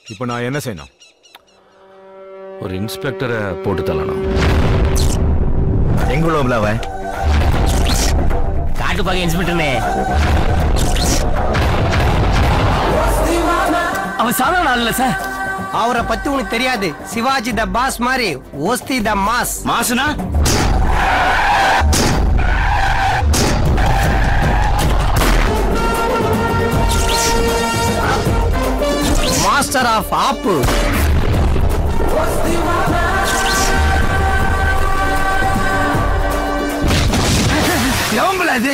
இப்போ நான் என்ன செய்யணும் ஒரு இன்ஸ்பெக்டரை போட்டு தள்ளணும் எங்குள்ள உள்ள அவன் காட்டு பாக்க இன்ஸ்பெக்டர்னே அவன் சாதாரண ஆள் இல்ல சார் அவரை பத்தி உனக்கு தெரியாது சிவாஜி த பாஸ் மாதிரி ஓஸ்தி த மாஸ் மாசுனா மாஸ்டர் ஆஃப் ஆப்பு எவங்கள அது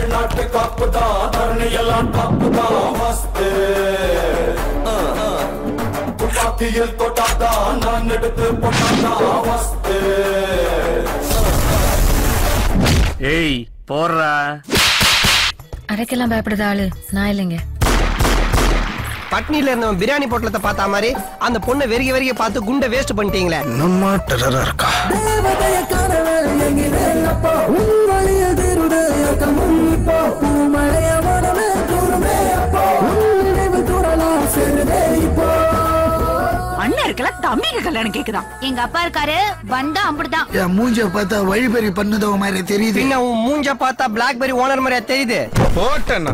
ஏய் போடுறா அரைக்கெல்லாம் பயப்படுத ஆளு நான் இல்லைங்க பட்னில இருந்தவன் பிரியாணி பொட்டலத்தை பார்த்தா மாதிரி அந்த பொண்ணை வெறிக வெறிக பார்த்து குண்டை வேஸ்ட் பண்ணிட்டீங்களே நம்ம டெரரா இருக்கா அண்ணன் இருக்கல தம்பிக்கு கல்யாணம் கேக்குதான் எங்க அப்பா இருக்காரு வந்தா அப்படிதான் என் மூஞ்ச பார்த்தா வழிபறி பண்ணுதவ மாதிரி தெரியுது பின்ன உன் மூஞ்ச பார்த்தா பிளாக்பெரி ஓனர் மாதிரியா தெரியுது போட்டேன்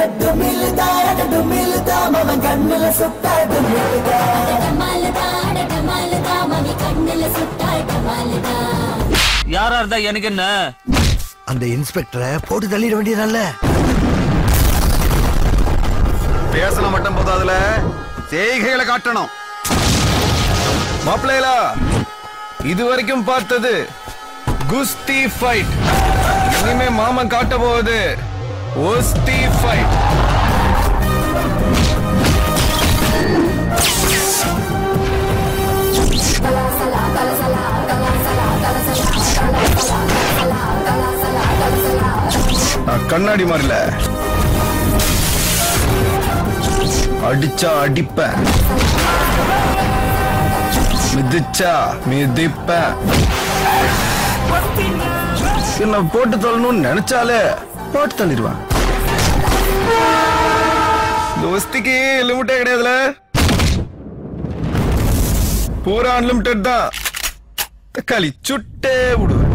யாரா இருந்தா எனக்கு என்ன அந்த இன்ஸ்பெக்டரை போட்டு தள்ளிட வேண்டியதல்ல பேசணும் மட்டும் போதாதுல செய்கைகளை காட்டணும் மாப்பிள்ளைகளா இது வரைக்கும் பார்த்தது குஸ்தி ஃபைட் இனிமே மாமன் காட்ட போகுது ஒஸ்தி ஃபைட் நான் கண்ணாடி மாதிரில அடிச்சா அடிப்பேன் மிதிச்சா மிதிப்பேன் என்ன போட்டு தள்ளணும்னு நினைச்சாலே போட்டு தள்ளிடுவான் தோஸ்திக்கு லிமிட்டே கிடையாதுல பூரா அன்லிமிட்டட் தான் தக்காளி சுட்டே விடுவேன்